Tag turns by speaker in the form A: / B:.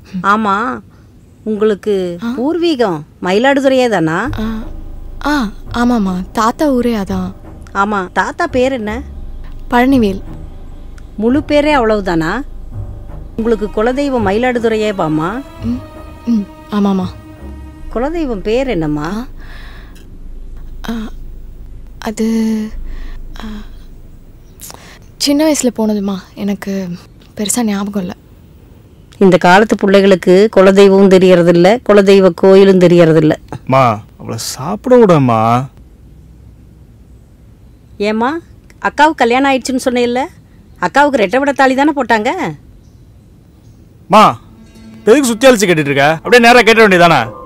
A: ஆமாம் உங்களுக்கு பூர்வீகம் மயிலாடுதுறையே தானா
B: ஆ ஆ ஆமாம்மா தாத்தா ஊரே அதான்
A: ஆமாம் தாத்தா பேர் என்ன
B: பழனிவேல்
A: முழு பேரே அவ்வளவுதானா உங்களுக்கு குலதெய்வம் மயிலாடுதுறையே பாமா
B: ம் ம் ஆமாம்மா
A: குலதெய்வம் பேர் என்னம்மா
B: ஆ, அது ஆ, சின்ன வயசில் போனதுமா எனக்கு பெருசாக ஞாபகம் இல்லை
A: இந்த காலத்து பிள்ளைகளுக்கு குலதெய்வமும் தெரியறதில்ல குலதெய்வ கோயிலும் தெரியறதில்ல
C: அம்மா அவளை சாப்பிட விடம்மா
A: ஏம்மா அக்காவுக்கு கல்யாணம் ஆயிடுச்சுன்னு சொன்னேல்ல அக்காவுக்கு ரெட்டை விட தாலி தானே போட்டாங்க
C: மா எதுக்கு சுத்தி அழிச்சு கேட்டுட்டு இருக்க அப்படியே நேரா கேட்ட வேண்டியதானே